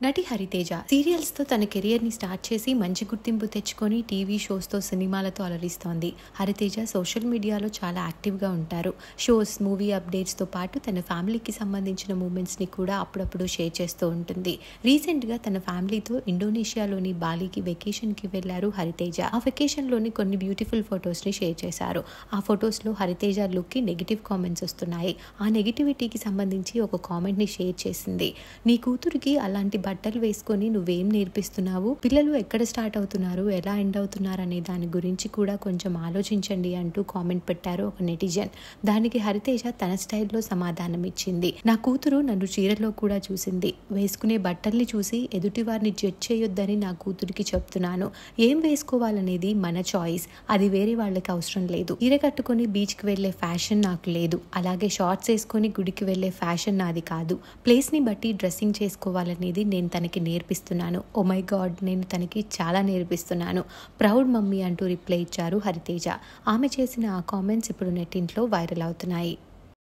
నటి హరితేజ సీరియల్స్ తో తన కెరియర్ ని స్టార్ట్ చేసి మంచి గుర్తింపు తెచ్చుకొని టీవీ షోస్ తో సినిమాలతో అలరిస్తోంది హరితేజ సోషల్ మీడియాలో చాలా యాక్టివ్ గా ఉంటారు షోస్ మూవీ అప్డేట్స్ తో పాటు తన ఫ్యామిలీకి సంబంధించిన మూమెంట్స్ ని కూడా అప్పుడప్పుడు షేర్ చేస్తూ ఉంటుంది రీసెంట్ గా తన ఫ్యామిలీతో ఇండోనేషియాలోని బాలీకి వెకేషన్ కి వెళ్లారు హరితేజ ఆ వెకేషన్ లోని కొన్ని బ్యూటిఫుల్ ఫొటోస్ ని షేర్ చేశారు ఆ ఫొటోస్ లో హరితేజ లుక్ కి నెగిటివ్ కామెంట్స్ వస్తున్నాయి ఆ నెగిటివిటీకి సంబంధించి ఒక కామెంట్ ని షేర్ చేసింది నీ కూతురికి అలాంటి బట్టలు వేసుకొని నువ్వేం నేర్పిస్తున్నావు పిల్లలు ఎక్కడ స్టార్ట్ అవుతున్నారు ఎలా ఎండ్ అవుతున్నారు అనే దాని గురించి కూడా కొంచెం ఆలోచించండి అంటూ కామెంట్ పెట్టారు ఒక నెటిజన్ దానికి హరితేజ తన స్టైల్లో సమాధానం ఇచ్చింది నా కూతురు నన్ను చీరలో కూడా చూసింది వేసుకునే బట్టల్ని చూసి ఎదుటి వారిని జడ్జ్ చేయొద్దని నా కూతురికి చెప్తున్నాను ఏం వేసుకోవాలనేది మన చాయిస్ అది వేరే వాళ్ళకి అవసరం లేదు చీర కట్టుకొని బీచ్కి వెళ్లే ఫ్యాషన్ నాకు లేదు అలాగే షార్ట్స్ వేసుకొని గుడికి వెళ్లే ఫ్యాషన్ నాది కాదు ప్లేస్ని బట్టి డ్రెస్సింగ్ చేసుకోవాలనేది నేను తనకి నేర్పిస్తున్నాను ఓ మై గాడ్ నేను తనకి చాలా నేర్పిస్తున్నాను ప్రౌడ్ మమ్మీ అంటూ రిప్లై ఇచ్చారు హరితేజ ఆమె చేసిన ఆ కామెంట్స్ ఇప్పుడు నెట్టింట్లో వైరల్ అవుతున్నాయి